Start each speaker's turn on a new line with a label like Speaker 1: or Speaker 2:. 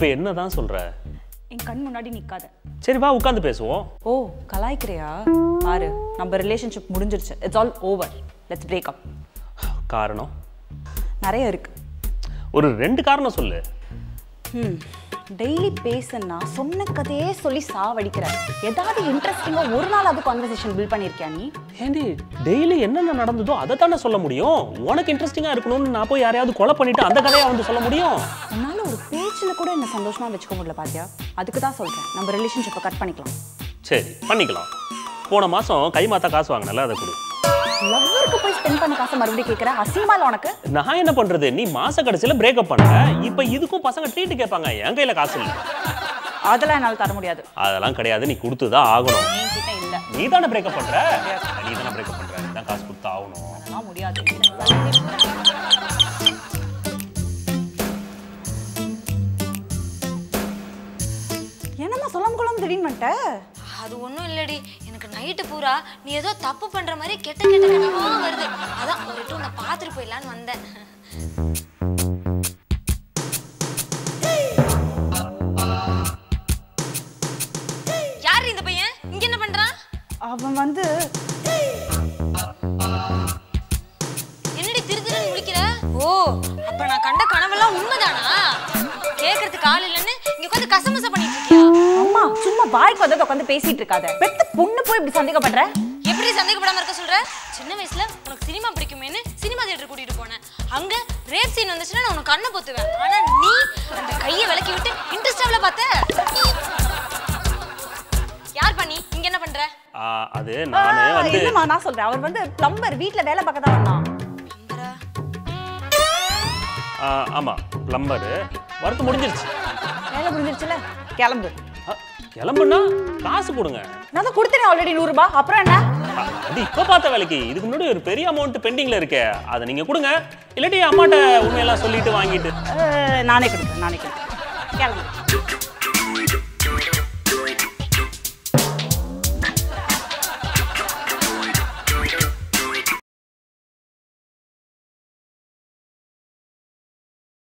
Speaker 1: இப்போ என்னதான் சொல்ற
Speaker 2: என் கண் முன்னாடி நிக்காத
Speaker 1: சரி வா உட்காந்து பேசுவோம்
Speaker 2: ஓ கலாய்க்கிறியா பாரு நம்ம ரிலேஷன்ஷிப் முடிஞ்சிருச்சு it's all over let's break up
Speaker 1: காரணம்
Speaker 2: நிறைய இருக்கு
Speaker 1: ஒரு ரெண்டு காரணம் சொல்லு
Speaker 2: ம் டெய்லி பேசுன்னா சொன்ன கதையே சொல்லி சாவடிக்கிற ஏதாவது இன்ட்ரெஸ்டிங்காக ஒரு நாள் அது கான்வர்சேஷன் பில்ட் பண்ணியிருக்கியா நீ
Speaker 1: ஏண்டி டெய்லி என்னென்ன நடந்ததோ அதை தானே சொல்ல முடியும் உனக்கு இன்ட்ரெஸ்டிங்காக இருக்கணும்னு நான் போய் யாரையாவது கொலை பண்ணிட்டு அந்த கதையை வந்து சொல்ல முடியும்
Speaker 2: உன்னால ஒரு பேச்சில் கூட என்ன சந்தோஷமா வச்சுக்க முடியல பாத்தியா அதுக்கு தான் சொல்றேன் நம்ம ரிலேஷன்ஷிப்பை கட் பண்ணிக்கலாம்
Speaker 1: சரி பண்ணிக்கலாம் போன மாதம் கை மாத்தா காசு வாங்கினல அதை கொடு
Speaker 2: லவ்வருக்கு போய் ஸ்பெண்ட் பண்ண காசை மறுபடியும் கேட்குற அசிங்கமால உனக்கு
Speaker 1: நான் என்ன பண்றது நீ மாச கடைசியில் பிரேக்கப் பண்ண இப்போ இதுக்கும் பசங்க ட்ரீட் கேட்பாங்க என் கையில காசு இல்லை
Speaker 2: அதெல்லாம் என்னால் தர முடியாது
Speaker 1: அதெல்லாம் கிடையாது நீ கொடுத்து தான் ஆகணும்
Speaker 2: என்கிட்ட இல்லை
Speaker 1: நீ தானே பிரேக்கப் பண்ற நீ தானே பிரேக்கப் பண்ற நீ தான் காசு கொடுத்து ஆகணும்
Speaker 2: அதெல்லாம் முடியாது என்னம்மா சொல்லாம கொள்ளாம திடீர்னு வந்துட்ட
Speaker 3: அது ஒன்றும் இல்லடி எனக்கு நைட்டு பூரா நீ ஏதோ தப்பு பண்ற மாதிரி கெட்ட கெட்ட கனவா வருது அதான் ஒரு டூ நான் பார்த்துட்டு போயிடலான்னு வந்தேன் யார் இந்த பையன் இங்க என்ன பண்றான்
Speaker 2: அவன் வந்து
Speaker 3: என்னடி திரு திருன்னு முழிக்கிற ஓ அப்ப நான் கண்ட கனவெல்லாம் உண்மைதானா கேக்குறதுக்கு ஆள் இல்லைன்னு இங்க உட்காந்து கசமச பண்ணிட்டு இருக்கியா
Speaker 2: அம்மா சும்மா வாய்க்கு வந்து உட்காந்து பேசிட்டு இருக்காத பெத்த பொண்ணு போய் இப்படி சந்தேகப்படுற
Speaker 3: எப்படி சந்தேகப்படாம இருக்க சொல்ற சின்ன வயசுல உனக்கு சினிமா பிடிக்குமேன்னு சினிமா தியேட்டர் கூட்டிட்டு போனேன் அங்க ரேப் சீன் வந்துச்சுன்னா நான் உனக்கு கண்ணை பொத்துவேன் ஆனா நீ அந்த கையை விலக்கி விட்டு இன்ட்ரெஸ்டாவில பார்த்த யார் பண்ணி இங்க என்ன பண்ற
Speaker 1: ஆ, அது நானே வந்து
Speaker 2: இல்லம்மா நான் சொல்றேன் அவர் வந்து பிளம்பர் வீட்ல வேலை பார்க்க தான் வந்தான்
Speaker 1: ஆ, ஆமா பிளம்பரு ஒர்க் முடிஞ்சிருச்சு
Speaker 2: வேலை முடிஞ்சிருச்சுல கிளம்பு
Speaker 1: ஆ, கிளம்புனா காசு கொடுங்க
Speaker 2: நான் தான் கொடுத்தேன் ஆல்ரெடி நூறு ரூபாய் அப்புறம் என்ன
Speaker 1: ஆ, அது இப்ப பார்த்த வேலைக்கு இதுக்கு முன்னாடி ஒரு பெரிய அமௌண்ட் பெண்டிங்ல இருக்கே அதை நீங்க கொடுங்க இல்லாட்டி அம்மாட்ட உண்மையெல்லாம் சொல்லிட்டு வாங்கிட்டு
Speaker 2: அஹ், நானே கொடுப்பேன் நானே கொடுப்பேன் கிளம்பு